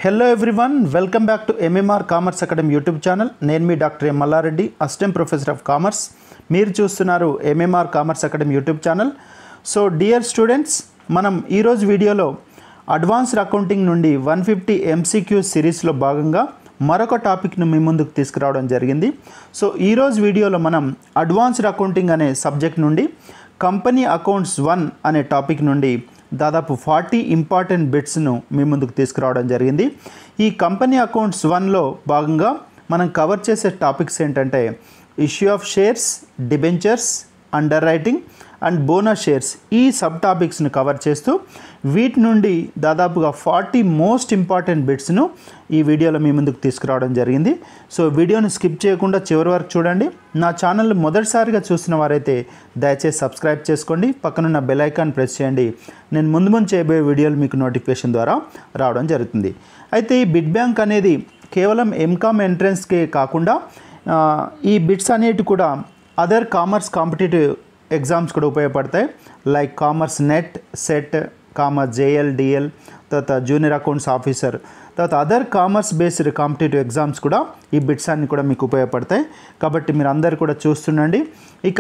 Hello everyone welcome back to MMR commerce academy YouTube channel నేను మీ doctor M Mallareddy assistant professor of commerce మీరు చూస్తున్నారు MMR commerce academy YouTube channel so dear students మనం ఈరోజు వీడియోలో advanced accounting నుండి one fifty MCQ సిరీస్లో భాగంగా మరొక టాపిక్ను మీ ముందుకు తీసుకురావడం జరిగింది సో ఈరోజు వీడియోలో మనం అడ్వాన్స్డ్ అకౌంటింగ్ అనే సబ్జెక్ట్ నుండి కంపెనీ అకౌంట్స్ వన్ అనే టాపిక్ నుండి దాదాపు ఫార్టీ ఇంపార్టెంట్ బిట్స్ను మీ ముందుకు తీసుకురావడం జరిగింది ఈ కంపెనీ అకౌంట్స్ వన్లో భాగంగా మనం కవర్ చేసే టాపిక్స్ ఏంటంటే issue of shares debentures underwriting and bonus shares ఈ సబ్ టాపిక్స్ను కవర్ చేస్తూ వీటి నుండి దాదాపుగా ఫార్టీ మోస్ట్ ఇంపార్టెంట్ బిట్స్ను ఈ వీడియోలో మీ ముందుకు తీసుకురావడం జరిగింది సో వీడియోని స్కిప్ చేయకుండా చివరి వరకు చూడండి నా ఛానల్ మొదటిసారిగా చూసిన వారైతే దయచేసి సబ్స్క్రైబ్ చేసుకోండి పక్కనున్న బెల్ ఐకాన్ ప్రెస్ చేయండి నేను ముందు ముందు చేయబోయే వీడియోలు మీకు నోటిఫికేషన్ ద్వారా రావడం జరుగుతుంది అయితే ఈ బిడ్ బ్యాంక్ అనేది కేవలం ఎంకామ్ ఎంట్రన్స్కే కాకుండా ఆ, ఈ బిట్స్ అనేవి కూడా అదర్ కామర్స్ కాంపిటేటివ్ ఎగ్జామ్స్ కూడా ఉపయోగపడతాయి like commerce NET SET commerce JL DL తర్వాత జూనియర్ అకౌంట్స్ ఆఫీసర్ తర్వాత other commerce based competitive exams కూడా ఈ బిట్స్ అన్ని కూడా మీకు ఉపయోగపడతాయి కాబట్టి మీరు అందరు కూడా చూస్తుండండి ఇక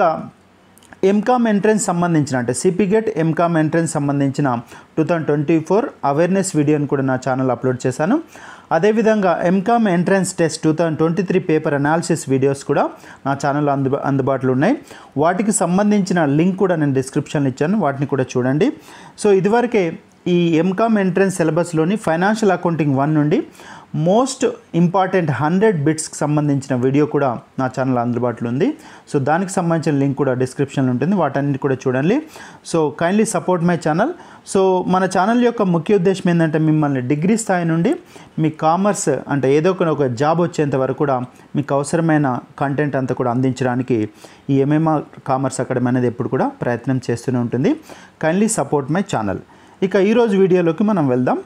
ఎంకామ్ ఎంట్రన్స్ సంబంధించిన అంటే సిపిగెట్ ఎంకామ్ ఎంట్రన్స్ సంబంధించిన two thousand twenty four awareness వీడియోని కూడా నా ఛానల్ అప్లోడ్ చేశాను అదేవిధంగా MCom entrance test two thousand twenty three paper analysis videos కూడా నా ఛానల్లో అందుబా అందుబాటులో ఉన్నాయి వాటికి సంబంధించిన లింక్ కూడా నేను డిస్క్రిప్షన్లో ఇచ్చాను వాటిని కూడా చూడండి సో ఇదివరకే ఈ ఎంకామ్ ఎంట్రన్స్ సిలబస్లోని ఫైనాన్షియల్ అకౌంటింగ్ వన్ నుండి మోస్ట్ ఇంపార్టెంట్ హండ్రెడ్ బిట్స్కి సంబంధించిన వీడియో కూడా నా ఛానల్ అందుబాటులో ఉంది సో దానికి సంబంధించిన లింక్ కూడా డిస్క్రిప్షన్లో ఉంటుంది వాటన్నిటి కూడా చూడండి so kindly support my channel so మన ఛానల్ యొక్క ముఖ్య ఉద్దేశం ఏంటంటే మిమ్మల్ని డిగ్రీ స్థాయి నుండి మీ కామర్స్ అంటే ఏదో ఒక ఒక జాబ్ వచ్చేంత వరకు కూడా మీకు అవసరమైన కంటెంట్ అంతా కూడా అందించడానికి ఈ ఎంఎంఆర్ కామర్స్ అకాడమీ అనేది ఎప్పుడు కూడా ప్రయత్నం చేస్తూనే ఉంటుంది కైండ్లీ సపోర్ట్ మై ఛానల్ ఇక ఈరోజు వీడియోలోకి మనం వెళ్దాం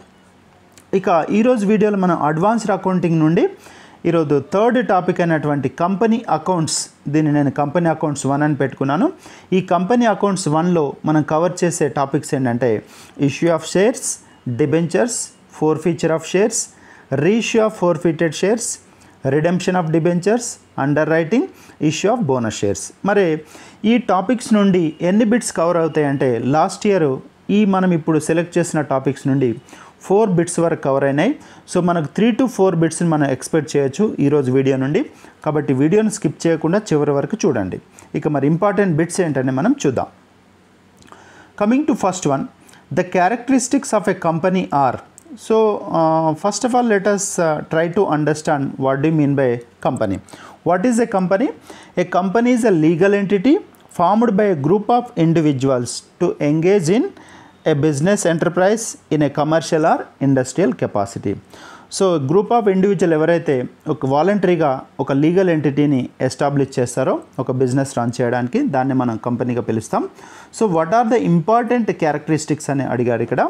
ఇక ఈరోజు వీడియోలో మనం అడ్వాన్స్డ్ అకౌంటింగ్ నుండి ఈరోజు థర్డ్ టాపిక్ అయినటువంటి కంపెనీ అకౌంట్స్ దీన్ని నేను కంపెనీ అకౌంట్స్ వన్ అని పెట్టుకున్నాను ఈ కంపెనీ అకౌంట్స్ వన్లో మనం కవర్ చేసే టాపిక్స్ ఏంటంటే issue of shares debentures forfeiture of shares reissue of forfeited shares redemption of debentures underwriting issue of bonus shares మరి ఈ టాపిక్స్ నుండి ఎన్ని బిట్స్ కవర్ అవుతాయంటే లాస్ట్ ఇయర్ ఈ మనం ఇప్పుడు సెలెక్ట్ చేసిన టాపిక్స్ నుండి ఫోర్ బిట్స్ వరకు కవర్ అయినాయి సో మనకు త్రీ టు ఫోర్ బిట్స్ని మనం ఎక్స్పెక్ట్ చేయొచ్చు ఈరోజు వీడియో నుండి కాబట్టి వీడియోని స్కిప్ చేయకుండా చివరి వరకు చూడండి ఇక మరి ఇంపార్టెంట్ బిట్స్ ఏంటంటే మనం చూద్దాం coming to first one the characteristics of a company are so first of all let us try to understand what do mean by company what is a company a company is a legal entity formed by a group of individuals to engage in a business enterprise in a commercial or industrial capacity so group of individual ఎవరైతే ఒక వాలంటరీగా ఒక legal ఎంటిటీని establish చేస్తారో ఒక business run చేయడానికి దాన్ని మనం కంపెనీగా పిలుస్తాం so what are the important characteristics అని అడిగారు ఇక్కడ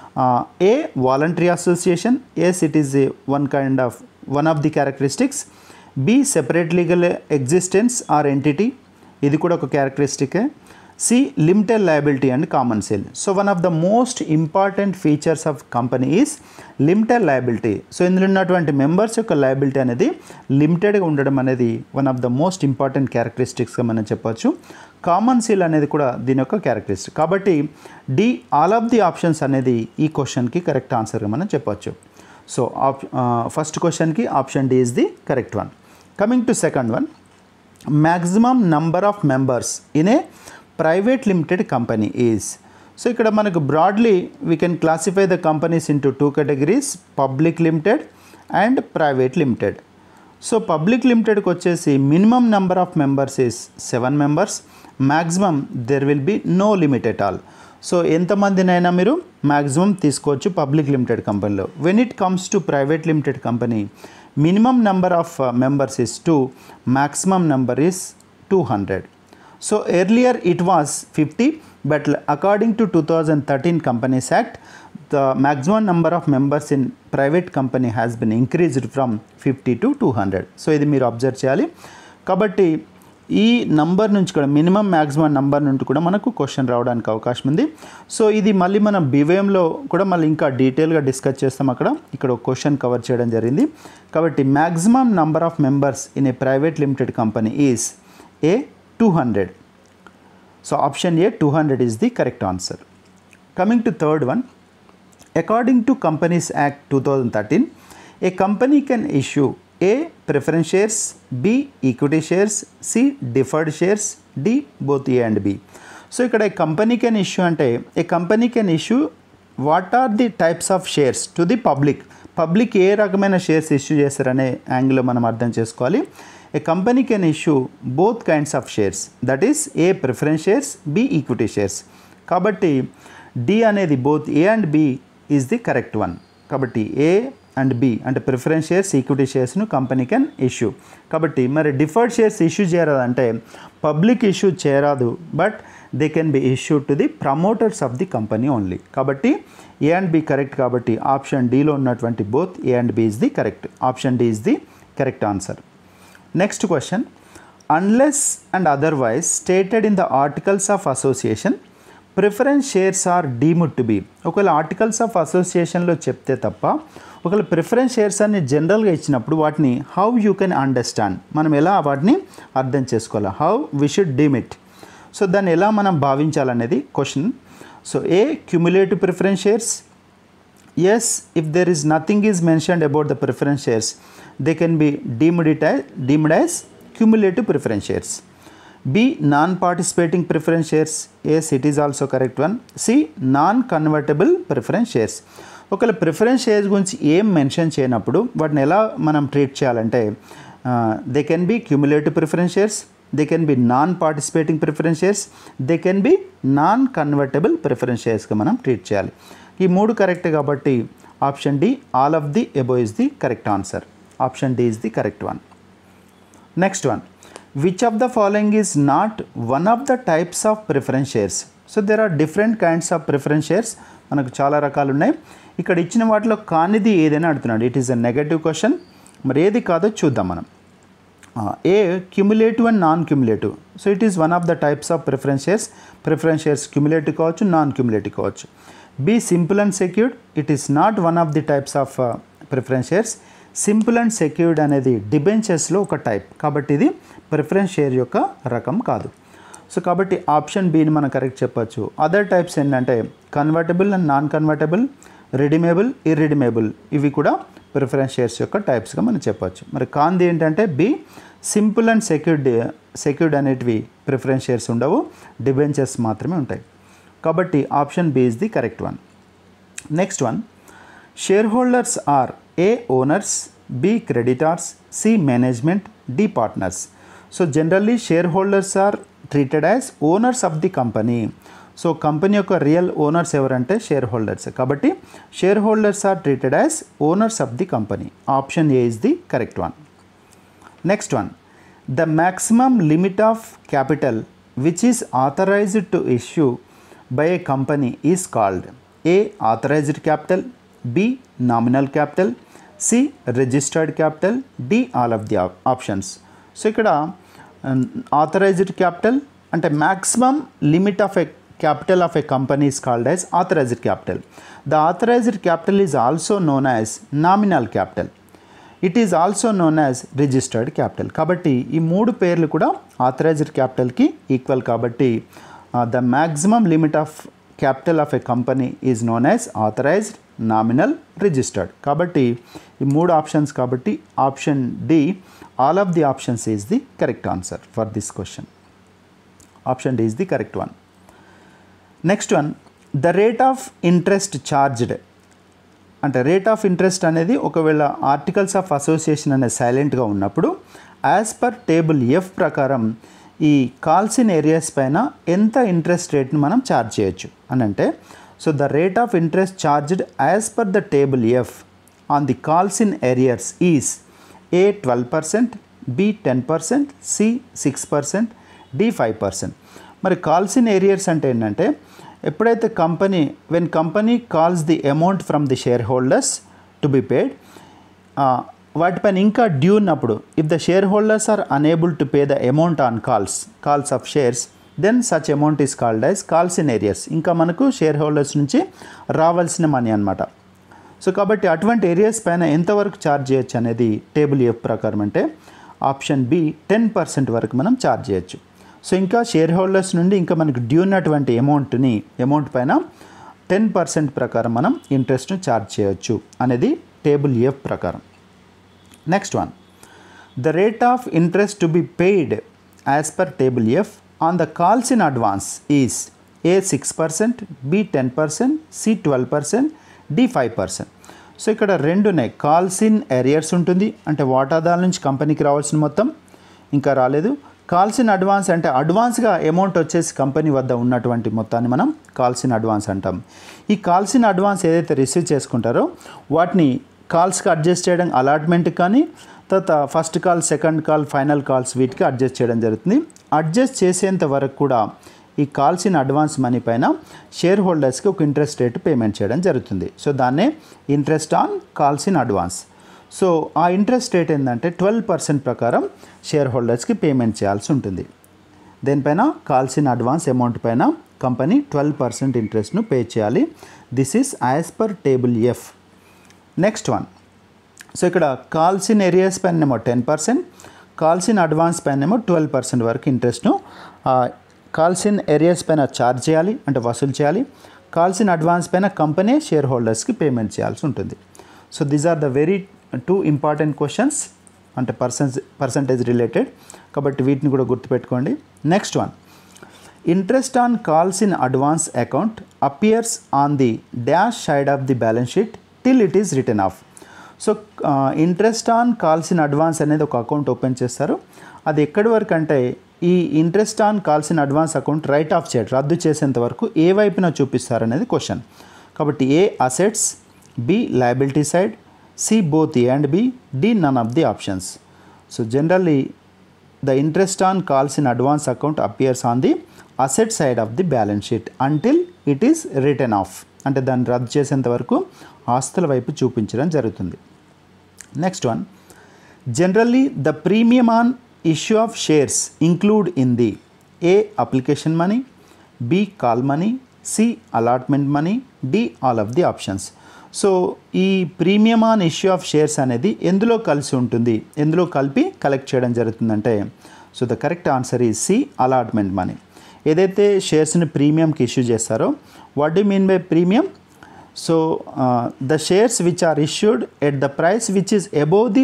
A voluntary association as it is one kind of one of the characteristics B separate legal existence or entity ఇది కూడా ఒక క్యారెక్టరిస్టికే C limited liability and common seal so one of the most important features of company is limited liability so ఇందులో ఉన్నటువంటి members యొక్క liability అనేది లిమిటెడ్గా ఉండడం అనేది one of the most important క్యారెక్టరిస్టిక్స్గా మనం చెప్పొచ్చు కామన్ సీల్ అనేది కూడా దీని యొక్క క్యారెక్టరిస్టిక్ కాబట్టి D all of the options అనేది ఈ క్వశ్చన్కి కరెక్ట్ ఆన్సర్గా మనం చెప్పొచ్చు సో ఆప్ ఫస్ట్ క్వశ్చన్కి option D is the correct one coming to second one maximum number of members in a private limited company is so ఇక్కడ మనకు broadly we can classify the companies into two categories public limited and private limited so public లిమిటెడ్కి వచ్చేసి minimum number of members is seven members maximum there will be no limit at all so ఎంతమందినైనా మీరు maximum తీసుకోవచ్చు public limited కంపెనీలో when it comes to private limited company minimum number of members is two maximum number is two hundred so earlier it was fifty but according to two thousand thirteen companies act the maximum number of members in private company has been increased from fifty to two hundred so ఇది మీరు observe చేయాలి కాబట్టి ఈ number నుంచి కూడా minimum maximum number నుండి కూడా మనకు క్వశ్చన్ రావడానికి అవకాశం ఉంది సో ఇది మళ్ళీ మనం బివేఎంలో కూడా మళ్ళీ ఇంకా డీటెయిల్గా డిస్కస్ చేస్తాం అక్కడ ఇక్కడ ఒక క్వశ్చన్ కవర్ చేయడం జరిగింది కాబట్టి maximum number of members in a private limited company is A two hundred so option A two hundred is the correct answer coming to third one according to companies act two thousand thirteen a company can issue A preference shares B equity shares C deferred shares D both A and B so ఇక్కడ a company can issue అంటే a company can issue what are the types of shares to the public public ఏ రకమైన shares issue చేస్తారనే యాంగిల్లో మనం అర్థం చేసుకోవాలి a company can issue both kinds of shares that is A preference shares B equity shares కాబట్టి D అనేది both A and B is the correct one కాబట్టి ఏ అండ్ బి అంటే ప్రిఫరెన్స్ షేర్స్ ఈక్విటీ షేర్స్ను కంపెనీ కెన్ ఇష్యూ కాబట్టి మరి deferred shares issue చేయరాదంటే public issue చేయరాదు but they can be issue to the promoters of the company only కాబట్టి A and B correct కాబట్టి ఆప్షన్ డిలో ఉన్నటువంటి both A and B is the correct option D is the correct answer next question unless and otherwise stated in the articles of association preference shares are deemed to be ఒకవేళ articles of అసోసియేషన్లో చెప్తే తప్ప ఒకవేళ preference shares అన్ని జనరల్గా ఇచ్చినప్పుడు వాటిని how you can understand మనం ఎలా వాటిని అర్థం చేసుకోవాలి how we should deem it so దాన్ని ఎలా మనం భావించాలనేది question so A cumulative preference shares yes if there is nothing is mentioned about the preference shares they can be deemed, it as, deemed as cumulative preference shares b non participating preference shares yes it is also correct one c non convertible preference shares ఒకవేళ preference shares గురించి ఏం mention చేయనప్పుడు వాటిని ఎలా మనం treat చేయాలంటే they can be cumulative preference shares they can be non participating preference shares they can be non convertible preference షేర్స్గా మనం ట్రీట్ చేయాలి ఈ మూడు కరెక్ట్ కాబట్టి option D all of the above is the correct answer option D is the correct one next one which of the following is not one of the types of preference shares so there are different kinds of preference shares మనకు చాలా రకాలు ఉన్నాయి ఇక్కడ ఇచ్చిన వాటిలో కానిది ఏదైనా అడుగుతున్నాడు it is a negative question మరి ఏది కాదో చూద్దాం మనం A cumulative and non cumulative so it is one of the types of preference shares preference shares cumulative కావచ్చు నాన్ క్యుములేటివ్ కావచ్చు B simple and secured it is not one of the types of preference shares simple and secured అనేది డిబెంచర్స్లో ఒక type కాబట్టి ఇది preference share యొక్క రకం కాదు సో కాబట్టి ఆప్షన్ బిని మనం కరెక్ట్ చెప్పొచ్చు అదర్ టైప్స్ ఏంటంటే convertible and non convertible redeemable irredeemable ఇవి కూడా ప్రిఫరెన్స్ షేర్స్ యొక్క టైప్స్గా మనం చెప్పొచ్చు మరి కాంది ఏంటంటే B simple and secured secured అనేటివి ప్రిఫరెన్స్ షేర్స్ ఉండవు డిబెంచర్స్ మాత్రమే ఉంటాయి కాబట్టి option B is the correct one next one share holders are A owners B creditors C management D partners so generally share holders are treated as owners of the company so company యొక్క real owners ఎవరంటే share holders కాబట్టి share holders are treated as owners of the company option A is the correct one next one the maximum limit of capital which is authorised to issue by a company is called A. Authorized capital B. Nominal capital C. Registered capital D. All of the op- options. So ఇక్కడ authorised capital అంటే maximum limit of a capital of a company is called as authorised capital the authorised capital is also known as nominal capital it is also known as registered capital కాబట్టి ఈ మూడు పేర్లు కూడా authorised క్యాపిటల్కి equal కాబట్టి the maximum limit of capital of a company is known as authorised nominal registered కాబట్టి ఈ మూడు ఆప్షన్స్ కాబట్టి option D all of the options is the correct answer for this question option D is the correct one next one the rate of interest charged అంటే rate of interest అనేది ఒకవేళ articles of association అనేది సైలెంట్గా ఉన్నప్పుడు as per table F ప్రకారం ఈ కాల్సిన్ areas పైన ఎంత ఇంట్రెస్ట్ రేట్ని మనం ఛార్జ్ చేయొచ్చు అని అంటే so the rate of interest charged as per the table F on the calls in arrears is A twelve percent B ten percent C six percent D five percent మరి calls in arrears అంటే ఏంటంటే ఎప్పుడైతే company when company calls the amount from the share holders to be paid వాటిపైన ఇంకా due ఉన్నప్పుడు if the share holders are unable to pay the amount on calls calls of shares then such amount is called as calls in arrears ఇంకా మనకు share holders నుంచి రావాల్సిన money అనమాట so కాబట్టి అటువంటి ఏరియాస్ పైన ఎంతవరకు ఛార్జ్ చేయొచ్చు అనేది టేబుల్ ఎఫ్ ప్రకారం అంటే ఆప్షన్ బి టెన్ పర్సెంట్ వరకు మనం ఛార్జ్ చేయొచ్చు సో ఇంకా షేర్ హోల్డర్స్ నుండి ఇంకా మనకు డ్యూ ఉన్నటువంటి అమౌంట్ని అమౌంట్ పైన టెన్ పర్సెంట్ ప్రకారం మనం ఇంట్రెస్ట్ను ఛార్జ్ చేయొచ్చు అనేది టేబుల్ ఎఫ్ ప్రకారం next one the rate of interest to be paid as per table F on the calls in advance is A six percent B ten percent C twelve percent D five percent so ఇక్కడ రెండు ఉన్నాయి calls in arrears ఉంటుంది అంటే వాటాదారుల నుంచి కంపెనీకి రావాల్సిన మొత్తం ఇంకా రాలేదు కాల్స్ ఇన్ అడ్వాన్స్ అంటే అడ్వాన్స్గా అమౌంట్ వచ్చేసి కంపెనీ వద్ద ఉన్నటువంటి మొత్తాన్ని మనం కాల్స్ ఇన్ అడ్వాన్స్ అంటాం ఈ కాల్స్ ఇన్ అడ్వాన్స్ ఏదైతే రిసీవ్ చేసుకుంటారో వాటిని కాల్స్కి అడ్జస్ట్ చేయడం అలాట్మెంట్కి కానీ తర్వాత first call second call final calls వీటికి అడ్జస్ట్ చేయడం జరుగుతుంది అడ్జస్ట్ చేసేంత వరకు కూడా ఈ కాల్స్ ఇన్ అడ్వాన్స్ మనీ పైన షేర్ హోల్డర్స్కి ఒక ఇంట్రెస్ట్ రేట్ పేమెంట్ చేయడం జరుగుతుంది సో దాన్నే interest on calls in advance so ఆ ఇంట్రెస్ట్ రేట్ ఏంటంటే ట్వెల్వ్ పర్సెంట్ ప్రకారం షేర్ హోల్డర్స్కి పేమెంట్ చేయాల్సి ఉంటుంది దేనిపైన కాల్స్ ఇన్ అడ్వాన్స్ అమౌంట్ పైన కంపెనీ ట్వెల్వ్ పర్సెంట్ ఇంట్రెస్ట్ను పే చేయాలి this is as per table F next one so ఇక్కడ కాల్స్ ఇన్ ఏరియాస్ పైన ఏమో ten percent calls in advance పైన ఏమో ట్వెల్వ్ పర్సెంట్ వరకు ఇంట్రెస్ట్ను కాల్స్ ఇన్ ఏరియాస్ పైన ఛార్జ్ చేయాలి అంటే వసూలు చేయాలి కాల్స్ ఇన్ అడ్వాన్స్ పైన కంపెనీ షేర్ హోల్డర్స్కి పేమెంట్ చేయాల్సి ఉంటుంది so these are the very too important questions అంటే పర్సెంట్ పర్సంటేజ్ రిలేటెడ్ కాబట్టి వీటిని కూడా గుర్తుపెట్టుకోండి next one interest on calls in advance account appears on the dash side of the balance sheet till it is written off so interest on calls in advance అనేది ఒక account open చేస్తారు అది ఎక్కడి వరకు అంటే ఈ interest on calls in advance account write off చేయడం రద్దు చేసేంత వరకు ఏ వైపున చూపిస్తారనేది క్వశ్చన్ కాబట్టి A assets B liability side C both A and B D none of the options so generally the interest on calls in advance account appears on the asset side of the balance sheet until it is written off అంటే దాన్ని రద్దు చేసేంత వరకు ఆస్తుల వైపు చూపించడం జరుగుతుంది next one generally the premium on issue of shares include in the A application money B call money C allotment money D all of the options so ఈ premium on issue of shares అనేది ఎందులో కలిసి ఉంటుంది ఎందులో కలిపి కలెక్ట్ చేయడం జరుగుతుందంటే సో ద కరెక్ట్ ఆన్సర్ ఈ సి అలాట్మెంట్ మనీ ఏదైతే షేర్స్ని ప్రీమియంకి ఇష్యూ చేస్తారో what do mean by premium so the shares which are issued at the price which is above the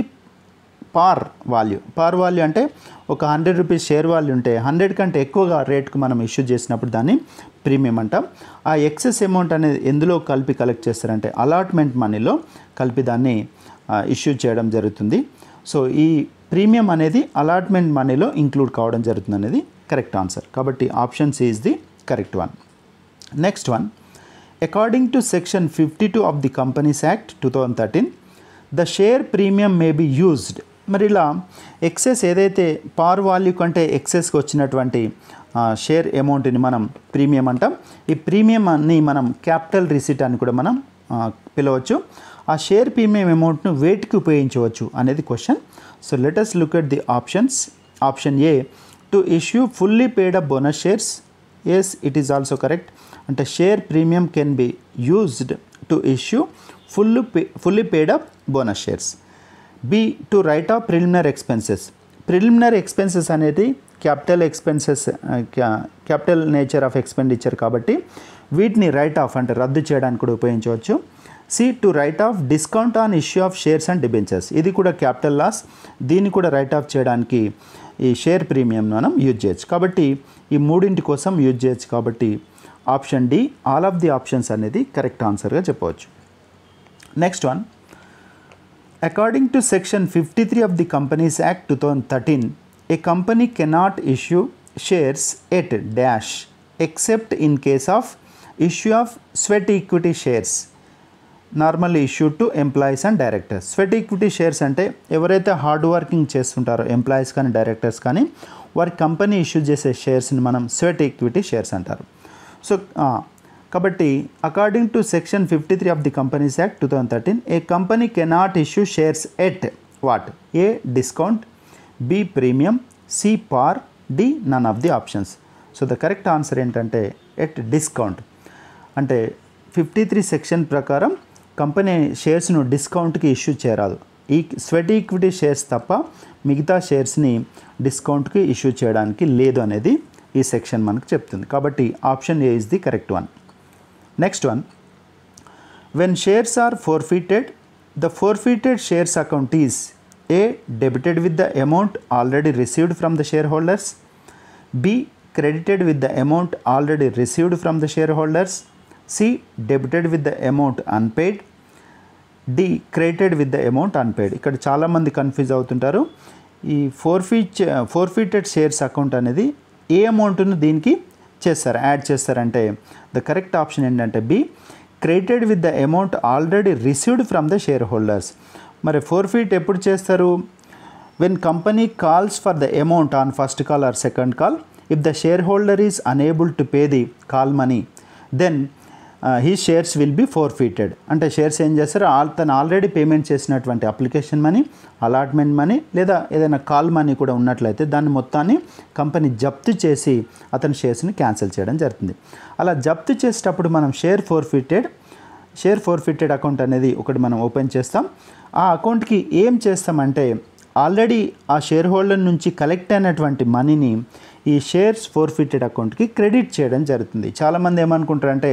par value par value అంటే ఒక హండ్రెడ్ రూపీస్ షేర్ వాల్యూ ఉంటే hundred కంటే ఎక్కువగా రేట్కు మనం ఇష్యూ చేసినప్పుడు దాన్ని ప్రీమియం అంటాం ఆ ఎక్సెస్ అమౌంట్ అనేది ఎందులో కలిపి కలెక్ట్ చేస్తారంటే అలాట్మెంట్ మనీలో కలిపి దాన్ని ఇష్యూ చేయడం జరుగుతుంది సో ఈ ప్రీమియం అనేది అలాట్మెంట్ మనీలో ఇంక్లూడ్ కావడం జరుగుతుంది అనేది కరెక్ట్ ఆన్సర్ కాబట్టి option C is the correct one next one according to section fifty two of the companies act two thousand thirteen the share premium may be used మరి ఇలా excess ఏదైతే పార్ value కంటే ఎక్సెస్కి వచ్చినటువంటి షేర్ అమౌంట్ని మనం premium అంటాం ఈ ప్రీమియంని మనం క్యాపిటల్ రిసిట్ అని కూడా మనం పిలవచ్చు ఆ షేర్ ప్రీమియం అమౌంట్ను వేటికి ఉపయోగించవచ్చు అనేది question so let's look at the options option A to issue fully paid up bonus shares yes it is also correct అంటే share premium can be used to issue full pay fully paid up bonus shares B to write off preliminary expenses preliminary expenses అనేది capital expenses capital nature of expenditure కాబట్టి వీటిని write off అంటే రద్దు చేయడానికి కూడా ఉపయోగించవచ్చు C to write off discount on issue of shares and debentures ఇది కూడా క్యాపిటల్ లాస్ దీన్ని కూడా రైట్ ఆఫ్ చేయడానికి ఈ షేర్ ప్రీమియం మనం యూజ్ చేయొచ్చు కాబట్టి ఈ మూడింటి కోసం యూజ్ చేయొచ్చు కాబట్టి option D all of the options అనేది కరెక్ట్ ఆన్సర్గా చెప్పవచ్చు next one according to section fifty three of the companies act two thousand thirteen a company cannot issue shares at dash except in case of issue of sweat equity shares normally issue to employees and directors sweat equity shares అంటే ఎవరైతే hard working చేస్తుంటారో employees కానీ directors కానీ వారి company issue చేసే షేర్స్ని మనం sweat equity shares అంటారు సో కాబట్టి according to section fifty three of the companies act two thousand thirteen a company cannot issue shares at what A discount B premium C par D none of the options so the correct answer ఏంటంటే at discount అంటే fifty three section ప్రకారం company షేర్స్ను డిస్కౌంట్కి issue చేయరాదు ఈ sweat equity shares తప్ప మిగతా షేర్స్ని డిస్కౌంట్కి issue చేయడానికి లేదు అనేది ఈ సెక్షన్ మనకు చెప్తుంది కాబట్టి option A is the correct one next one when shares are forfeited the forfeited shares account is A debited with the amount already received from the share holders B credited with the amount already received from the shareholders c debited with the amount unpaid D credited with the amount unpaid ఇక్కడ చాలామంది confuse అవుతుంటారు ఈ ఫోర్ఫీట్ forfeited shares account అనేది ఏ అమౌంట్ను దీనికి చేస్తారు add చేస్తారంటే the correct option ఏంటంటే B credited with the amount already received from the share holders మరి ఫోర్ఫీట్ ఎప్పుడు చేస్తారు when company calls for the amount on first call or second call if the share holder is unable to pay the call money then he shares will be forfeited అంటే shares ఏం చేస్తారు all తను already payment చేసినటువంటి application money allotment money లేదా ఏదైనా call money కూడా ఉన్నట్లయితే దాన్ని మొత్తాన్ని కంపెనీ జప్తు చేసి అతని షేర్స్ని క్యాన్సిల్ చేయడం జరుగుతుంది అలా జప్తు చేసేటప్పుడు మనం share forfeited share forfeited account అనేది ఒకటి మనం ఓపెన్ చేస్తాం ఆ అకౌంట్కి ఏం చేస్తామంటే ఆల్రెడీ ఆ షేర్ హోల్డర్ నుంచి కలెక్ట్ అయినటువంటి మనీని ఈ షేర్స్ ఫోర్ ఫిట్టెడ్ అకౌంట్కి క్రెడిట్ చేయడం జరుగుతుంది చాలామంది ఏమనుకుంటారంటే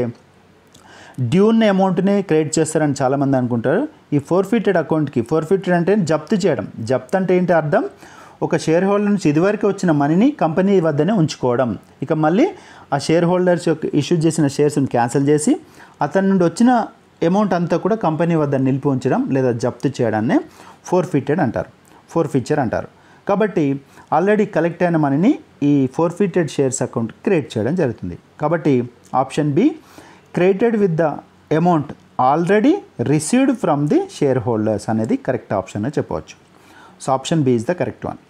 డ్యూన్ అమౌంట్నే క్రెడిట్ చేస్తారని చాలామంది అనుకుంటారు ఈ ఫోర్ ఫిట్టెడ్ అకౌంట్కి ఫోర్ ఫిట్టెడ్ అంటే జప్తు చేయడం జప్తు అంటే ఏంటి అర్థం ఒక షేర్ హోల్డర్ నుంచి ఇదివరకు వచ్చిన మనీని కంపెనీ వద్దనే ఉంచుకోవడం ఇక మళ్ళీ ఆ షేర్ హోల్డర్స్ యొక్క ఇష్యూ చేసిన షేర్స్ని క్యాన్సిల్ చేసి అతని నుండి వచ్చిన అమౌంట్ అంతా కూడా కంపెనీ వద్ద నిలిపి ఉంచడం లేదా జప్తు చేయడాన్నే ఫోర్ ఫిట్టెడ్ అంటారు ఫోర్ ఫీచర్ అంటారు కాబట్టి ఆల్రెడీ కలెక్ట్ అయిన మనీని ఈ forfeited shares account create చేయడం జరుగుతుంది కాబట్టి option B created with the amount already received from the share holders అనేది కరెక్ట్ ఆప్షన్ అని చెప్పవచ్చు so option B is the correct one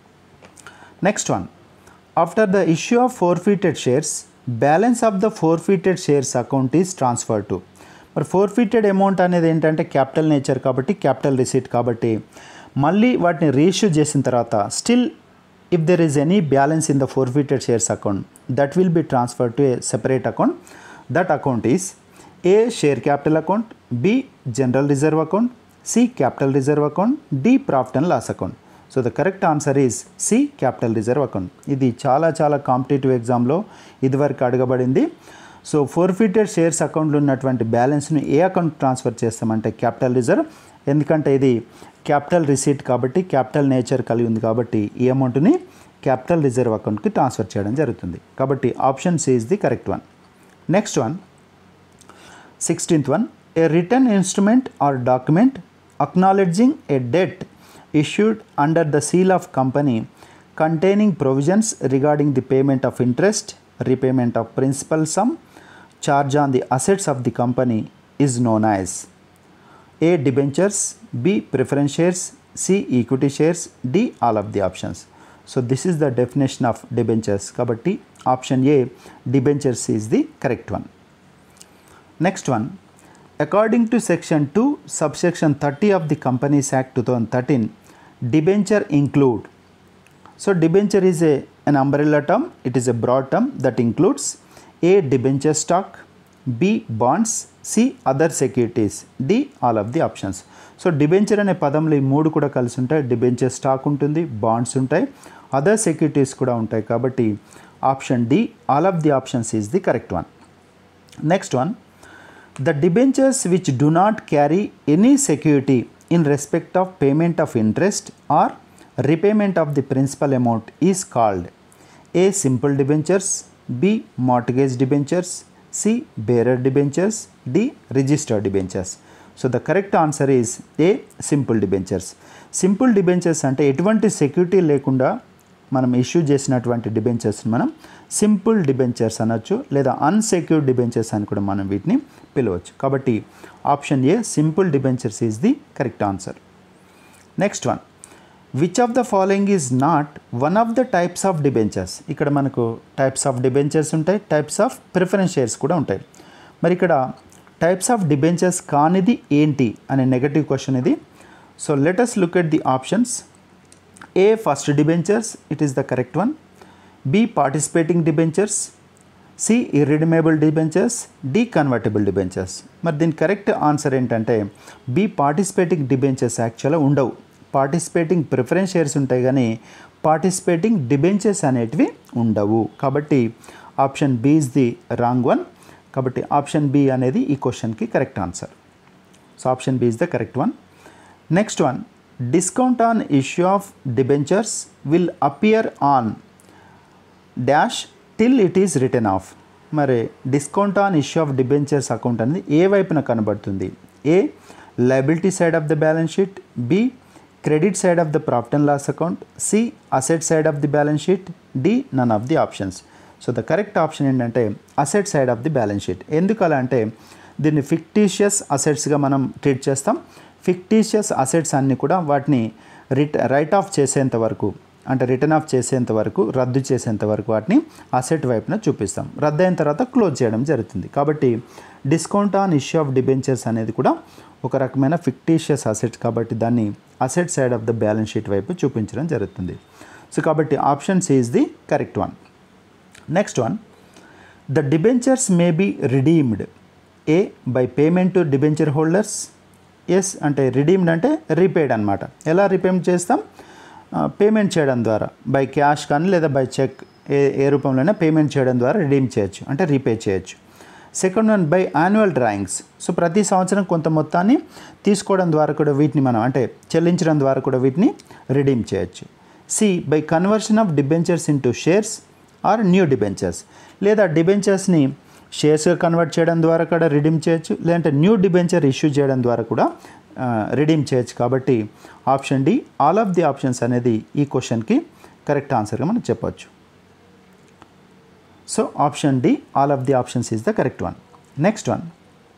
next one after the issue of forfeited shares balance of the forfeited shares account is transfer to మరి four ఫీటెడ్ amount అనేది ఏంటంటే capital nature కాబట్టి capital receipt కాబట్టి మళ్ళీ వాటిని reissue చేసిన తర్వాత still if there is any balance in the forfeited shares account that will be transfer to a separate account that account is A share capital account B general reserve account C capital reserve account D profit and loss account so the correct answer is C capital reserve account ఇది చాలా చాలా competitive ఎగ్జామ్లో ఇదివరకు అడగబడింది so forfeited shares అకౌంట్లో ఉన్నటువంటి బ్యాలెన్స్ను ఏ account transfer చేస్తామంటే క్యాపిటల్ రిజర్వ్ ఎందుకంటే ఇది క్యాపిటల్ రిసీట్ కాబట్టి క్యాపిటల్ నేచర్ కలిగి ఉంది కాబట్టి ఈ అమౌంట్ని క్యాపిటల్ రిజర్వ్ అకౌంట్కి ట్రాన్స్ఫర్ చేయడం జరుగుతుంది కాబట్టి option C is the correct one next one sixteenth one A written instrument or document acknowledging a debt issued under the seal of company containing provisions regarding the payment of interest, repayment of principal sum, charge on the assets of the company is known as A. Debentures, B. Preference shares, C. Equity shares, D. All of the options. So this is the definition of debentures. Kabatti option A debentures is the correct one. Next one According to section 2 subsection 30 of the Companies Act 2013 debenture include so debenture is a an umbrella term it is a broad term that includes a debenture stock b bonds c other securities d all of the options so debenture అనే పదంలో ఈ మూడు కూడా కలిసి ఉంటాయి debenture stock ఉంటుంది bonds ఉంటాయి other securities కూడా ఉంటాయి కాబట్టి option D all of the options is the correct one next one The debentures which do not carry any security in respect of payment of interest or repayment of the principal amount is called A. Simple debentures, B. Mortgage debentures, C. Bearer debentures, D. Registered debentures. So the correct answer is A simple debentures simple debentures అంటే ఎటువంటి security లేకుండా మనం issue చేసినటువంటి డిబెంచర్స్ని మనం simple debentures అనొచ్చు లేదా unsecured debentures అని కూడా మనం వీటిని పిలవచ్చు కాబట్టి option A simple debentures is the correct answer next one which of the following is not one of the types of debentures ఇక్కడ మనకు టైప్స్ ఆఫ్ డిబెంచర్స్ ఉంటాయి టైప్స్ ఆఫ్ ప్రిఫరెన్స్ షేర్స్ కూడా ఉంటాయి మరి ఇక్కడ టైప్స్ ఆఫ్ డిబెంచర్స్ కానిది ఏంటి అనే నెగటివ్ క్వశ్చన్ ఇది So let us look at the options. A first debentures, it is the correct one. B participating debentures. C irredeemable debentures D convertible debentures మరి దీని కరెక్ట్ ఆన్సర్ ఏంటంటే B participating debentures యాక్చువల్గా ఉండవు participating preference shares ఉంటాయి కానీ participating debentures అనేటివి ఉండవు కాబట్టి option B is the wrong one కాబట్టి ఆప్షన్ బి అనేది ఈ క్వశ్చన్కి correct answer so option B is the correct one next one discount on issue of debentures will appear on dash till it is written off మరి discount on issue of debentures account అనేది ఏ వైపున కనబడుతుంది A liability side of the balance sheet B credit side of the profit and loss account C asset side of the balance sheet D none of the options so the correct option ఏంటంటే asset side of the balance sheet ఎందుకు అలా అంటే దీన్ని fictitious అసెట్స్గా మనం treat చేస్తాం fictitious assets అన్నీ కూడా వాటిని రిట్ రైట్ ఆఫ్ చేసేంత వరకు అంటే రిటర్న్ ఆఫ్ చేసేంత వరకు రద్దు చేసేంత వరకు వాటిని అసెట్ వైపున చూపిస్తాం రద్దు అయిన తర్వాత క్లోజ్ చేయడం జరుగుతుంది కాబట్టి discount on issue of debentures అనేది కూడా ఒక రకమైన ఫిక్టీషియస్ అసెట్ కాబట్టి దాన్ని asset side of the balance sheet వైపు చూపించడం జరుగుతుంది సో కాబట్టి option C is the correct one next one the debentures may be redeemed A by payment to debenture holders yes అంటే రిడీమ్డ్ అంటే రీపేడ్ అనమాట ఎలా రీపేమెంట్ చేస్తాం పేమెంట్ చేయడం ద్వారా బై క్యాష్ కానీ లేదా బై చెక్ ఏ ఏ రూపంలోనే పేమెంట్ చేయడం ద్వారా రిడీమ్ చేయొచ్చు అంటే రీపే చేయొచ్చు second one by annual drawings so ప్రతి సంవత్సరం కొంత మొత్తాన్ని తీసుకోవడం ద్వారా కూడా వీటిని మనం అంటే చెల్లించడం ద్వారా కూడా వీటిని రిడీమ్ చేయొచ్చు C by conversion of debentures into shares or new debentures లేదా డిబెంచర్స్ని షేర్స్గా కన్వర్ట్ చేయడం ద్వారా కూడా రిడీమ్ చేయొచ్చు లేదంటే న్యూ డిబెంచర్ ఇష్యూ చేయడం ద్వారా కూడా రిడీమ్ చేయొచ్చు కాబట్టి option D all of the options అనేది ఈ క్వశ్చన్కి కరెక్ట్ ఆన్సర్గా మనం చెప్పొచ్చు so option D all of the options is the correct one next one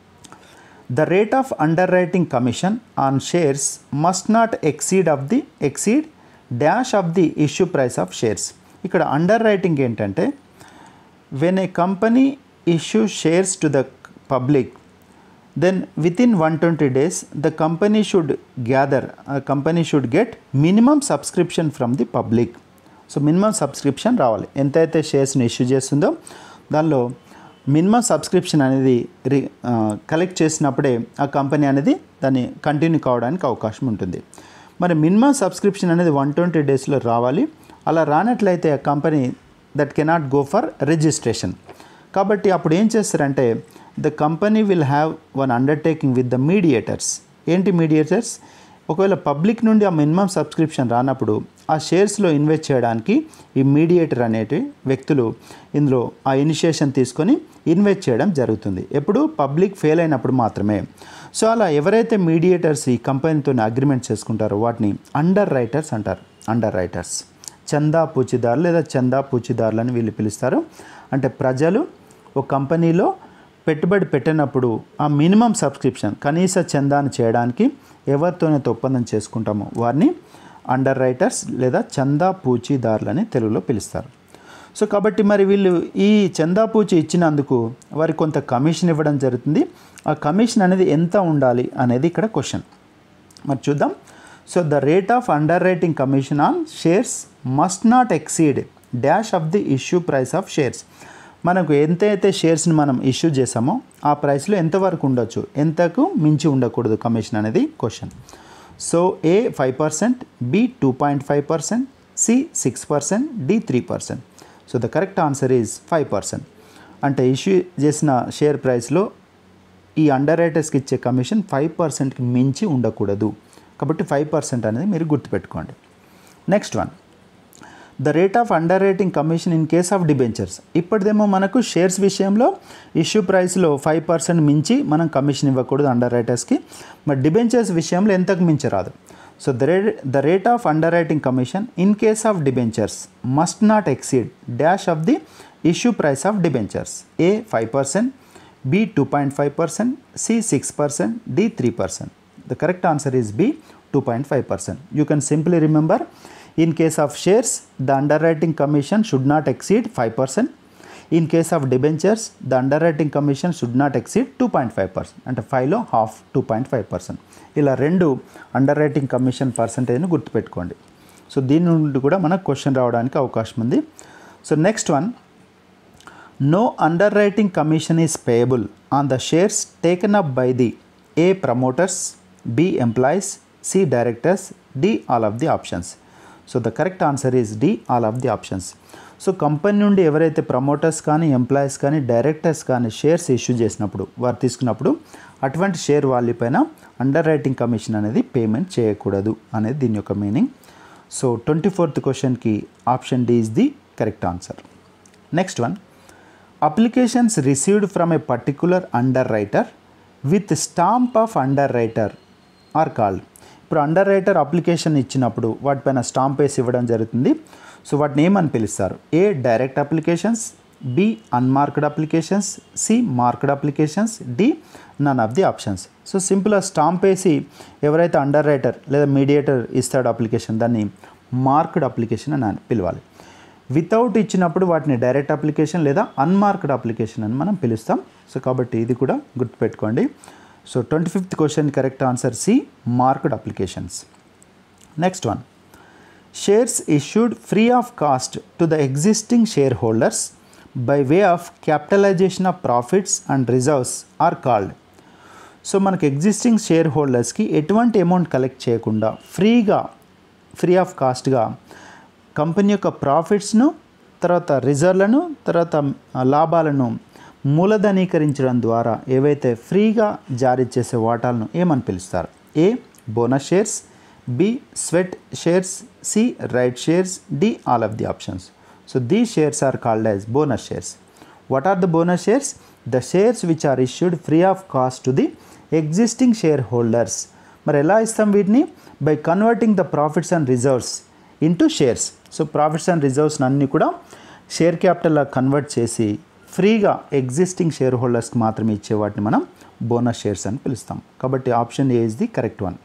the rate of underwriting commission on shares must not exceed of the exceed dash of the issue price of shares ఇక్కడ underwriting ఏంటంటే when a company issue shares to the public then within one twenty days the company should gather company should get minimum subscription from the public so minimum subscription రావాలి ఎంతైతే షేర్స్ని issue చేస్తుందో దానిలో minimum subscription అనేది రి collect చేసినప్పుడే ఆ company అనేది దాన్ని కంటిన్యూ కావడానికి అవకాశం ఉంటుంది మరి మినిమం సబ్స్క్రిప్షన్ అనేది వన్ ట్వంటీ డేస్లో రావాలి అలా రానట్లయితే ఆ company that cannot go for registration కాబట్టి అప్పుడు ఏం చేస్తారంటే the company will have one undertaking with the mediators ఏంటి మీడియేటర్స్ ఒకవేళ పబ్లిక్ నుండి ఆ మినిమం సబ్స్క్రిప్షన్ రానప్పుడు ఆ షేర్స్లో ఇన్వెస్ట్ చేయడానికి ఈ మీడియేటర్ అనేటి వ్యక్తులు ఇందులో ఆ ఇనిషియేషన్ తీసుకొని ఇన్వెస్ట్ చేయడం జరుగుతుంది ఎప్పుడు పబ్లిక్ ఫెయిల్ అయినప్పుడు మాత్రమే సో అలా ఎవరైతే మీడియేటర్స్ ఈ కంపెనీతో అగ్రిమెంట్ చేసుకుంటారో వాటిని అండర్ రైటర్స్ అంటారు అండర్ రైటర్స్ చందా పూచిదారులు లేదా చందా పూచిదారులు అని వీళ్ళు పిలుస్తారు అంటే ప్రజలు ఒక కంపెనీలో పెట్టుబడి పెట్టినప్పుడు ఆ మినిమం సబ్స్క్రిప్షన్ కనీస చందాను చేయడానికి ఎవరితోనైతే ఒప్పందం చేసుకుంటామో వారిని అండర్ రైటర్స్ లేదా చందా పూచీదారులని తెలుగులో పిలుస్తారు సో కాబట్టి మరి వీళ్ళు ఈ చందా పూచి ఇచ్చినందుకు వారికి కొంత కమిషన్ ఇవ్వడం జరుగుతుంది ఆ కమిషన్ అనేది ఎంత ఉండాలి అనేది ఇక్కడ క్వశ్చన్ మరి చూద్దాం so the rate of underwriting commission on shares must not exceed dash of the issue price of shares మనకు ఎంతైతే షేర్స్ని మనం ఇష్యూ చేసామో ఆ ప్రైస్లో ఎంతవరకు ఉండొచ్చు ఎంతకు మించి ఉండకూడదు కమిషన్ అనేది question so A five percent B two point five percent C six percent D three percent so the correct answer is five percent అంటే ఇష్యూ చేసిన షేర్ ప్రైస్లో ఈ అండర్ రైటర్స్కి ఇచ్చే కమిషన్ ఫైవ్ పర్సెంట్కి మించి ఉండకూడదు కాబట్టి ఫైవ్ పర్సెంట్ అనేది మీరు గుర్తుపెట్టుకోండి next one the rate of underwriting commission in case of debentures ఇప్పటిదేమో మనకు షేర్స్ విషయంలో ఇష్యూ ప్రైస్లో ఫైవ్ పర్సెంట్ మించి మనం కమిషన్ ఇవ్వకూడదు అండర్ రైటర్స్కి మరి డిబెంచర్స్ విషయంలో ఎంతకు మించి రాదు so the rate the rate of underwriting commission in case of debentures must not exceed dash of the issue price of debentures A five percent B two point five percent C six percent D three percent the correct answer is B two point five percent you can simply remember in case of shares the underwriting commission should not exceed 5% in case of debentures the underwriting commission should not exceed two point five percent అంటే ఫైవ్లో half two point five percent ఇలా రెండు under underwriting commission పర్సంటేజ్ని గుర్తుపెట్టుకోండి so దీని నుండి కూడా మనకు question రావడానికి అవకాశం ఉంది so next one no underwriting commission is payable on the shares taken up by the A promoters B employees C directors D all of the options so the correct answer is D all of the options so company నుండి ఎవరైతే promoters కానీ employees కానీ directors కానీ shares issue చేసినప్పుడు వారు తీసుకున్నప్పుడు అటువంటి share value పైన అండర్ రైటింగ్ కమిషన్ అనేది పేమెంట్ చేయకూడదు అనేది దీని యొక్క మీనింగ్ సో ట్వంటీ ఫోర్త్ క్వశ్చన్కి option D is the correct answer next one applications received from a particular underwriter with stamp of underwriter are called ఇప్పుడు underwriter application ఇచ్చినప్పుడు వాటిపైన stamp వేసి ఇవ్వడం జరుగుతుంది సో వాటిని ఏమని పిలుస్తారు A direct applications B unmarked applications C marked applications D none of the options so సింపుల్గా స్టాంప్ వేసి ఎవరైతే అండర్ రైటర్ లేదా మీడియేటర్ ఇస్తాడో అప్లికేషన్ దాన్ని మార్క్డ్ అప్లికేషన్ అని పిలవాలి వితౌట్ ఇచ్చినప్పుడు వాటిని డైరెక్ట్ అప్లికేషన్ లేదా అన్మార్క్డ్ అప్లికేషన్ అని మనం పిలుస్తాం సో కాబట్టి ఇది కూడా గుర్తుపెట్టుకోండి so twenty fifth question correct answer C marked applications next one shares issued free of cost to the existing share holders by way of capitalisation of profits and reserves are called so మనకు existing share హోల్డర్స్కి ఎటువంటి amount collect చేయకుండా ఫ్రీగా free of కాస్ట్గా company యొక్క ప్రాఫిట్స్ను తర్వాత రిజర్వ్లను తర్వాత లాభాలను మూలధనీకరించడం ద్వారా ఏవైతే ఫ్రీగా జారీ చేసే వాటాలను ఏమని పిలుస్తారు A bonus shares B sweat shares C right shares D all of the options so these shares are called as bonus shares what are the bonus shares the shares which are issued free of cost to the existing share holders మరి ఎలా ఇస్తాం వీటిని by converting the profits and reserves into shares so profits and reserves అన్నీ కూడా share క్యాపిటల్లా convert చేసి ఫ్రీగా existing share హోల్డర్స్కి మాత్రమే ఇచ్చే వాటిని మనం బోనస్ షేర్స్ అని పిలుస్తాం కాబట్టి option A is the correct one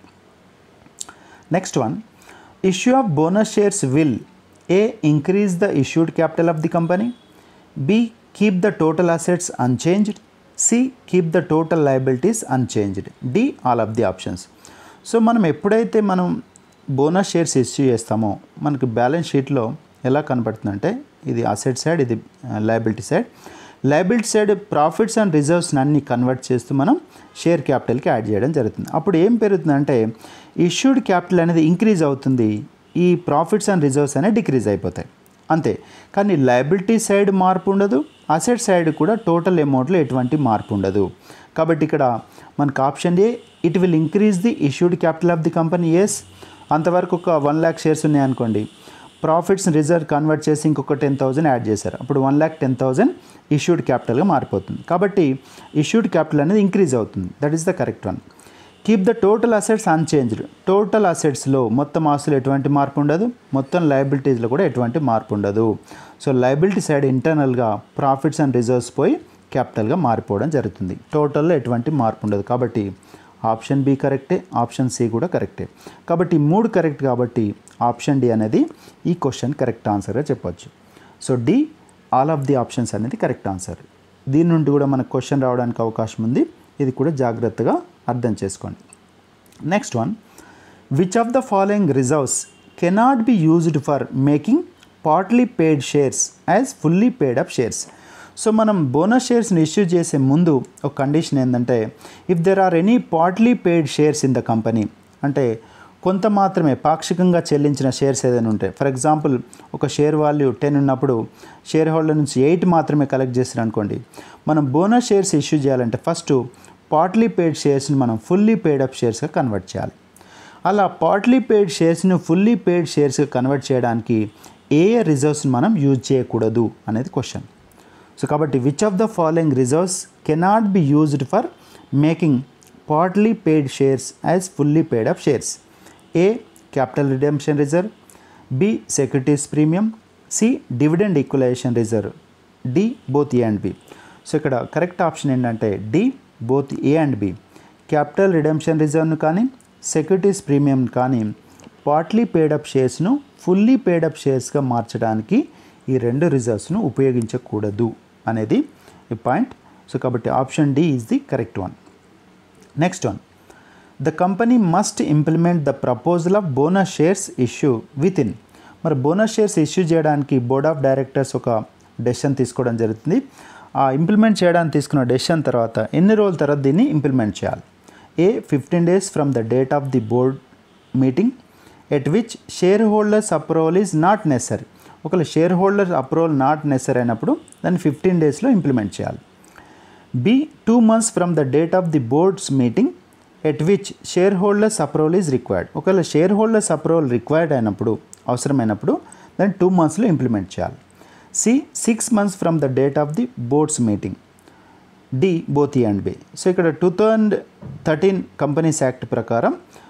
next one issue of bonus shares will A increase the issued capital of the company B keep the total assets unchanged C keep the total liabilities unchanged D all of the options so మనం ఎప్పుడైతే మనం bonus shares issue చేస్తామో మనకి balance షీట్లో ఎలా కనపడుతుందంటే ఇది asset side ఇది liability side liability side profits and రిజర్వ్స్ని అన్ని కన్వర్ట్ చేస్తూ మనం షేర్ క్యాపిటల్కి యాడ్ చేయడం జరుగుతుంది అప్పుడు ఏం పెరుగుతుందంటే ఇష్యూడ్ క్యాపిటల్ అనేది ఇంక్రీజ్ అవుతుంది ఈ ప్రాఫిట్స్ అండ్ రిజర్వ్స్ అనేవి డిక్రీజ్ అయిపోతాయి అంతే కానీ లయబిలిటీ సైడ్ మార్పు ఉండదు అసెట్ సైడ్ కూడా టోటల్ అమౌంట్లో ఎటువంటి మార్పు ఉండదు కాబట్టి ఇక్కడ మనకు option A it will increase the issued capital of the company yes అంతవరకు ఒక వన్ ల్యాక్ షేర్స్ ఉన్నాయనుకోండి ప్రాఫిట్స్ రిజర్వ్ కన్వర్ట్ చేసి ఇంకొక టెన్ థౌజండ్ యాడ్ చేశారు అప్పుడు one lakh ten thousand issued క్యాపిటల్గా మారిపోతుంది కాబట్టి ఇష్యూడ్ క్యాపిటల్ అనేది ఇంక్రీజ్ అవుతుంది that is the correct one keep the total assets unchanged total అసెట్స్లో మొత్తం ఆస్తులు ఎటువంటి మార్పు ఉండదు మొత్తం లయబిలిటీస్లో కూడా ఎటువంటి మార్పు ఉండదు సో లయబిలిటీ సైడ్ ఇంటర్నల్గా ప్రాఫిట్స్ అండ్ రిజర్వ్స్ పోయి క్యాపిటల్గా మారిపోవడం జరుగుతుంది టోటల్లో ఎటువంటి మార్పు ఉండదు కాబట్టి ఆప్షన్ బి కరెక్టే ఆప్షన్ సి కూడా కరెక్టే కాబట్టి ఈ మూడు కరెక్ట్ కాబట్టి ఆప్షన్ డి అనేది ఈ క్వశ్చన్ కరెక్ట్ ఆన్సర్గా చెప్పొచ్చు so D all of the options అనేది కరెక్ట్ ఆన్సర్ దీని నుండి కూడా మనకు క్వశ్చన్ రావడానికి అవకాశం ఉంది ఇది కూడా జాగ్రత్తగా అర్థం చేసుకోండి next one which of the following reserves cannot be used for making partly paid shares as fully paid up shares so మనం బోనస్ షేర్స్ని ఇష్యూ చేసే ముందు ఒక కండిషన్ ఏంటంటే if there are any partly paid shares in the company అంటే కొంత మాత్రమే పాక్షికంగా చెల్లించిన షేర్స్ ఏదైనా ఉంటాయి ఫర్ ఎగ్జాంపుల్ ఒక షేర్ వాల్యూ టెన్ ఉన్నప్పుడు షేర్ హోల్డర్ నుంచి ఎయిట్ మాత్రమే కలెక్ట్ చేస్తారు అనుకోండి మనం బోనస్ షేర్స్ ఇష్యూ చేయాలంటే ఫస్ట్ పార్ట్లీ పేడ్ షేర్స్ని మనం ఫుల్లీ పేడ్ అప్ షేర్స్గా కన్వర్ట్ చేయాలి అలా పార్ట్లీ పేడ్ షేర్స్ని ఫుల్లీ పేడ్ షేర్స్గా కన్వర్ట్ చేయడానికి ఏ ఏ రిజర్వ్స్ని మనం యూజ్ చేయకూడదు అనేది క్వశ్చన్ సో కాబట్టి which of the following reserves cannot be used for making partly paid shares as fully paid up shares A capital redemption reserve B securities premium C dividend equalisation reserve D both A and B so ఇక్కడ correct option ఏంటంటే D both A and B capital redemption రిజర్వ్ను కానీ securities premium కానీ partly paid up షేర్స్ను fully paid up షేర్స్గా మార్చడానికి ఈ రెండు రిజర్వ్స్ను ఉపయోగించకూడదు అనేది ఈ పాయింట్ సో కాబట్టి option D is the correct one next one the company must implement the proposal of bonus shares issue within మరి బోనస్ షేర్స్ ఇష్యూ చేయడానికి బోర్డ్ ఆఫ్ డైరెక్టర్స్ ఒక డెసిషన్ తీసుకోవడం జరుగుతుంది ఆ ఇంప్లిమెంట్ చేయడానికి తీసుకున్న డెసిషన్ తర్వాత ఎన్ని రోజుల తర్వాత దీన్ని ఇంప్లిమెంట్ చేయాలి A fifteen days from the date of the board meeting at which share holders approval is not necessary ఒకవేళ share holders approval not necessary అయినప్పుడు దాన్ని ఫిఫ్టీన్ డేస్లో ఇంప్లిమెంట్ చేయాలి B two months from the date of the boards meeting at which share holders approval is required ఒకవేళ share holders approval required అయినప్పుడు అవసరమైనప్పుడు దాన్ని టూ మంత్స్లో ఇంప్లిమెంట్ చేయాలి C six months from the date of the boards meeting D both and B so ఇక్కడ two thousand thirteen companies act ప్రకారం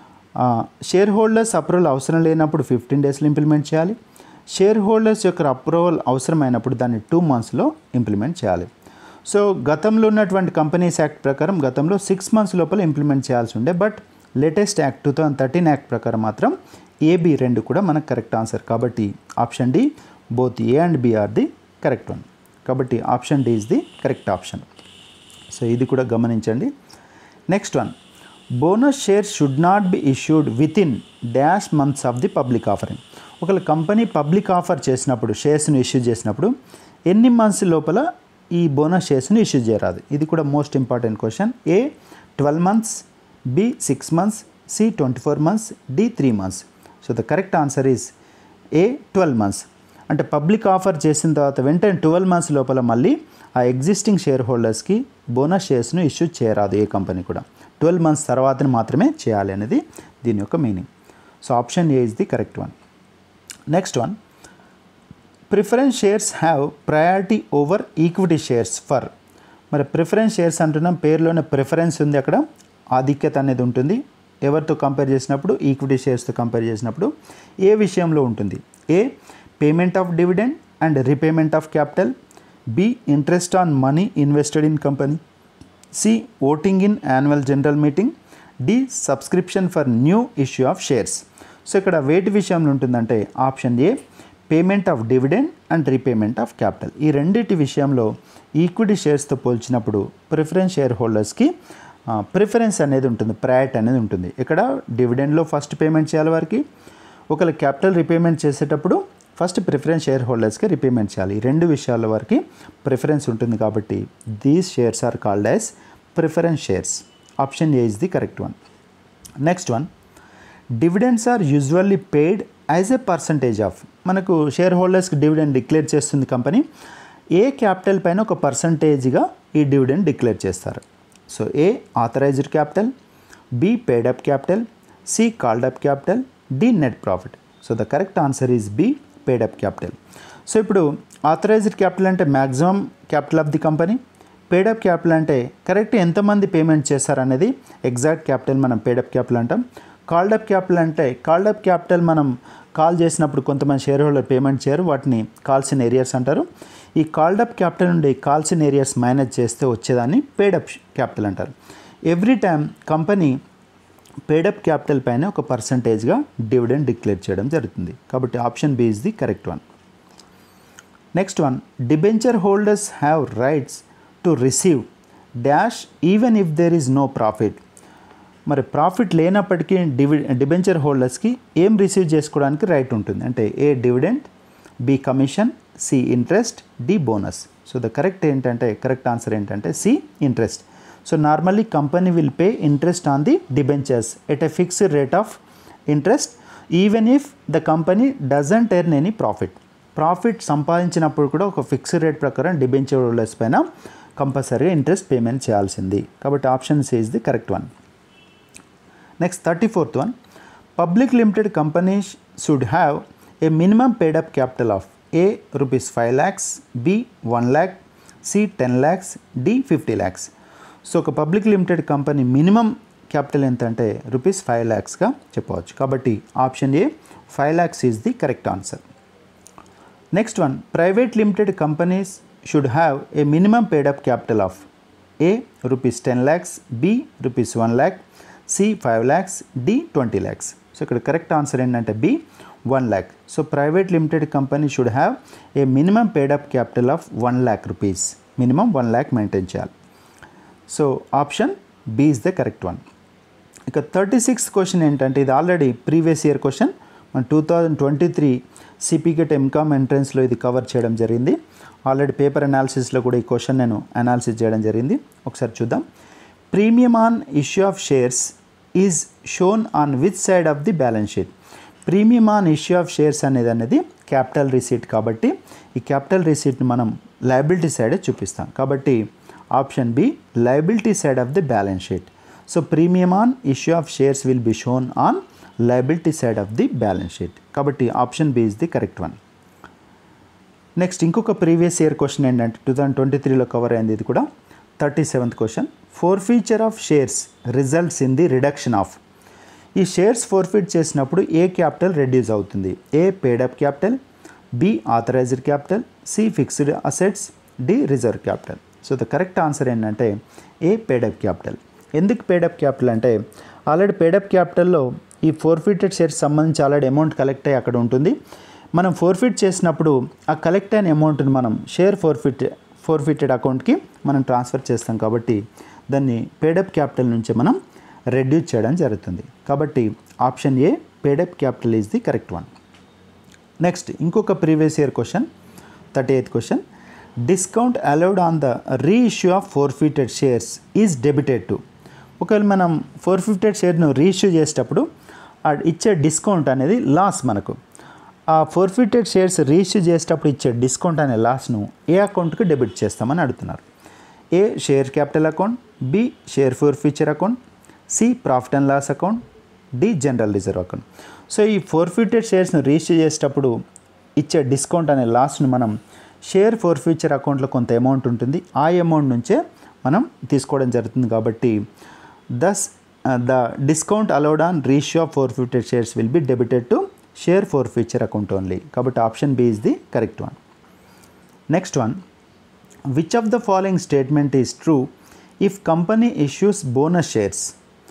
share holders approval అవసరం లేనప్పుడు ఫిఫ్టీన్ డేస్లో ఇంప్లిమెంట్ చేయాలి షేర్ హోల్డర్స్ యొక్క అప్రూవల్ అవసరమైనప్పుడు దాన్ని టూ మంత్స్లో ఇంప్లిమెంట్ చేయాలి సో గతంలో ఉన్నటువంటి కంపెనీస్ యాక్ట్ ప్రకారం గతంలో సిక్స్ మంత్స్ లోపల ఇంప్లిమెంట్ చేయాల్సి ఉండే but latest act two thousand thirteen act ప్రకారం మాత్రం ఏబి రెండు కూడా మనకు కరెక్ట్ ఆన్సర్ కాబట్టి option D both A and B are the correct one కాబట్టి option D is the correct option so ఇది కూడా గమనించండి next one bonus shares should not be issued within dash months of the public offering ఒకవేళ company public offer చేసినప్పుడు షేర్స్ను issue చేసినప్పుడు ఎన్ని months లోపల ఈ బోనస్ షేర్స్ని ఇష్యూ చేయరాదు ఇది కూడా most important question A twelve months B six months C twenty four months D three months so the correct answer is A twelve months అంటే పబ్లిక్ ఆఫర్ చేసిన తర్వాత వెంటనే ట్వెల్వ్ మంత్స్ లోపల మళ్ళీ ఆ ఎగ్జిస్టింగ్ షేర్ హోల్డర్స్కి బోనస్ షేర్స్ను issue చేయరాదు ఏ కంపెనీ కూడా ట్వెల్వ్ మంత్స్ తర్వాతనే మాత్రమే చేయాలి అనేది దీని యొక్క meaning so option A is the correct one next one preference shares have priority over equity shares for మరి ప్రిఫరెన్స్ షేర్స్ అంటున్నాం పేరులోనే ప్రిఫరెన్స్ ఉంది అక్కడ ఆధిక్యత అనేది ఉంటుంది ఎవరితో కంపేర్ చేసినప్పుడు ఈక్విటీ షేర్స్తో కంపేర్ చేసినప్పుడు ఏ విషయంలో ఉంటుంది A payment of dividend and repayment of capital B interest on money invested in company C voting in annual general meeting D subscription for new issue of shares so ఇక్కడ వేటి విషయంలో ఉంటుందంటే option A payment of dividend and repayment of capital ఈ రెండింటి విషయంలో equity షేర్స్తో పోల్చినప్పుడు preference share హోల్డర్స్కి preference అనేది ఉంటుంది ప్రయారిటీ అనేది ఉంటుంది ఇక్కడ డివిడెండ్లో ఫస్ట్ పేమెంట్ చేయాలి వారికి ఒకవేళ క్యాపిటల్ రీపేమెంట్ చేసేటప్పుడు ఫస్ట్ ప్రిఫరెన్స్ షేర్ హోల్డర్స్కి రీపేమెంట్ చేయాలి ఈ రెండు విషయాల వరకు ప్రిఫరెన్స్ ఉంటుంది కాబట్టి these shares are called as preference shares option A is the correct one next one dividends are usually paid as a percentage of మనకు షేర్ హోల్డర్స్కి డివిడెండ్ డిక్లేర్ చేస్తుంది కంపెనీ ఏ క్యాపిటల్ పైన ఒక పర్సంటేజ్గా ఈ డివిడెండ్ డిక్లేర్ చేస్తారు so A authorised capital B paid up capital C called up capital D net profit so the correct answer is B paid up capital so ఇప్పుడు authorised capital అంటే maximum capital of the company paid up capital అంటే correct ఎంతమంది payment చేశారనేది exact capital మనం paid up capital అంటాం called up capital అంటే కాల్డప్ capital మనం call చేసినప్పుడు కొంతమంది షేర్ హోల్డర్ పేమెంట్ చేయరు వాటిని కాల్స్ ఇన్ ఏరియాస్ అంటారు ఈ కాల్డప్ క్యాపిటల్ నుండి కాల్స్ ఇన్ ఏరియాస్ మేనేజ్ చేస్తే వచ్చేదాన్ని పేడప్ క్యాపిటల్ అంటారు every time company paid up capital పైన ఒక పర్సంటేజ్గా డివిడెండ్ డిక్లేర్ చేయడం జరుగుతుంది కాబట్టి option B is the correct one next one debenture holders have rights to receive dash even if there is no profit మరి ప్రాఫిట్ లేనప్పటికీ డివి డిబెంచర్ హోల్డర్స్కి ఏం రిసీవ్ చేసుకోవడానికి రైట్ ఉంటుంది అంటే A dividend B commission C interest D bonus so the correct ఏంటంటే correct answer ఏంటంటే C interest so normally company will pay interest on the debentures at a fixed rate of interest even if the company doesn't earn any profit profit సంపాదించినప్పుడు కూడా ఒక fixed rate ప్రకారం debenture holders పైన కంపల్సరీగా interest payment చేయాల్సింది కాబట్టి option C is the correct one next thirty fourth one public limited companies should have a minimum paid up capital of A rupees five lakhs B one lakh C ten lakhs D fifty lakhs so ఒక public limited company minimum capital ఎంత అంటే rupees five ల్యాక్స్గా చెప్పవచ్చు కాబట్టి option A five lakhs is the correct answer next one private limited companies should have a minimum paid up capital of A rupees ten lakhs B rupees one lakh C five lakhs D twenty lakhs so ఇక్కడ correct answer ఏంటంటే B one lakh so private limited company should have a minimum paid up capital of one lakh rupees minimum one lakh maintain చేయాలి so option B is the correct one ఇక thirty sixth question ఏంటంటే ఇది already previous year question మన two thousand twenty three CPGET M Com ఎంట్రన్స్లో ఇది cover చేయడం జరిగింది already paper అనాలిసిస్లో కూడా ఈ క్వశ్చన్ నేను అనాలిసిస్ చేయడం జరిగింది ఒకసారి చూద్దాం premium on issue of shares is shown on which side of the balance sheet premium on issue of shares అనేది అనేది క్యాపిటల్ రిసీట్ కాబట్టి ఈ క్యాపిటల్ రిసీట్ని మనం లయబిలిటీ సైడే చూపిస్తాం కాబట్టి option B liability side of the balance sheet so premium on issue of shares will be shown on liability side of the balance sheet కాబట్టి option B is the correct one next ఇంకొక previous year question ఏంటంటే two thousand twenty త్రీలో cover అయింది ఇది కూడా thirty seventh question forfeiture of shares results in the reduction of ఈ shares forfeit చేసినప్పుడు ఏ క్యాపిటల్ రెడ్యూస్ అవుతుంది ఏ paid up capital B authorised capital C fixed assets D reserve capital so the correct answer ఏంటంటే A paid up capital ఎందుకు paid up capital అంటే already paid up క్యాపిటల్లో ఈ forfeited shares సంబంధించి ఆల్రెడీ అమౌంట్ కలెక్ట్ అయ్యి అక్కడ ఉంటుంది మనం ఫోర్ఫిట్ చేసినప్పుడు ఆ కలెక్ట్ అయిన అమౌంట్ని మనం షేర్ ఫోర్ఫిట్ ఫోర్ఫిటెడ్ అకౌంట్కి మనం ట్రాన్స్ఫర్ చేస్తాం కాబట్టి దాన్ని పేడప్ క్యాపిటల్ నుంచి మనం రెడ్యూస్ చేయడం జరుగుతుంది కాబట్టి option A paid up capital is the correct one next ఇంకొక previous year question thirty eighth question discount allowed on the reissue of forfeited shares is debited to ఒకవేళ మనం ఫోర్ఫిటెడ్ షేర్ను రీఇష్యూ చేసేటప్పుడు ఆ ఇచ్చే డిస్కౌంట్ అనేది లాస్ మనకు ఆ ఫోర్ఫిటెడ్ షేర్స్ రీఇష్యూ చేసేటప్పుడు ఇచ్చే డిస్కౌంట్ అనే లాస్ను ఏ అకౌంట్కి డెబిట్ చేస్తామని అడుగుతున్నారు A share capital account B share forfeiture account C profit and loss account D general reserve account so ఈ ఫోర్ఫిటెడ్ షేర్స్ను రిజిస్టర్ చేసేటప్పుడు ఇచ్చే డిస్కౌంట్ అనే లాస్ను మనం షేర్ ఫోర్ ఫ్యూచర్ అకౌంట్లో కొంత అమౌంట్ ఉంటుంది ఆ అమౌంట్ నుంచే మనం తీసుకోవడం జరుగుతుంది కాబట్టి thus the discount allowed on reissue of forfeited shares will be debited to share forfeiture account only కాబట్టి option B is the correct one next one which of the following statement is true if company issues bonus shares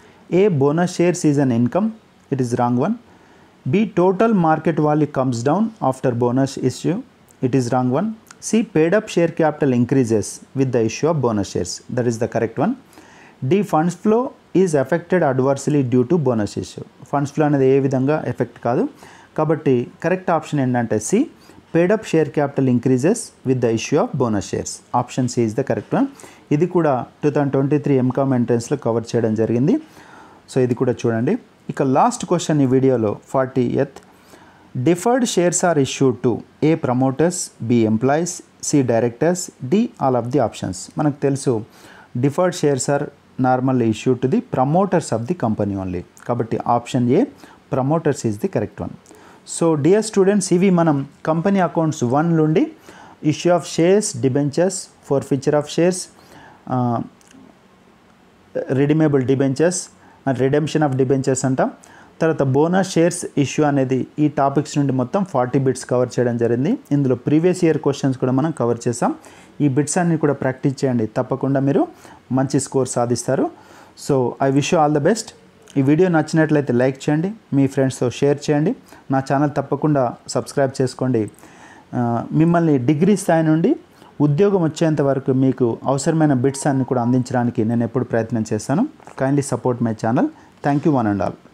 A bonus shares is an income it is wrong one B total market value comes down after bonus issue it is wrong one C paid up share capital increases with the issue of bonus shares that is the correct one D funds flow is effected adversely due to bonus issue funds flow అనేది ఏ విధంగా effect కాదు కాబట్టి correct option ఏంటంటే C paid up share capital increases with the issue of bonus shares option C is the correct one ఇది కూడా two thousand twenty three M Com ఎంట్రన్స్లో cover చేయడం జరిగింది సో ఇది కూడా చూడండి ఇక లాస్ట్ క్వశ్చన్ ఈ వీడియోలో forty eighth deferred shares are issued to A promoters B employees C directors D all of the options మనకు తెలుసు deferred shares are normal issue to the promoters of the company only కాబట్టి option A promoters is the correct one so dear students ఇవి మనం company accounts one నుండి issue of shares debentures forfeiture of shares redeemable debentures redemption of debentures అంటాం తర్వాత bonus shares issue అనేది ఈ topics నుండి మొత్తం ఫార్టీ బిట్స్ కవర్ చేయడం జరిగింది ఇందులో ప్రీవియస్ ఇయర్ క్వశ్చన్స్ కూడా మనం కవర్ చేసాం ఈ బిట్స్ అన్ని కూడా ప్రాక్టీస్ చేయండి తప్పకుండా మీరు మంచి స్కోర్ సాధిస్తారు so I wish you all the best ఈ వీడియో నచ్చినట్లయితే లైక్ చేయండి మీ ఫ్రెండ్స్తో షేర్ చేయండి నా ఛానల్ తప్పకుండా సబ్స్క్రైబ్ చేసుకోండి ఆ, మిమ్మల్ని డిగ్రీ స్థాయి నుండి ఉద్యోగం వచ్చేంత వరకు మీకు అవసరమైన బిట్స్ అన్ని కూడా అందించడానికి నేను ఎప్పుడు ప్రయత్నం చేస్తాను kindly support my channel thank you one and all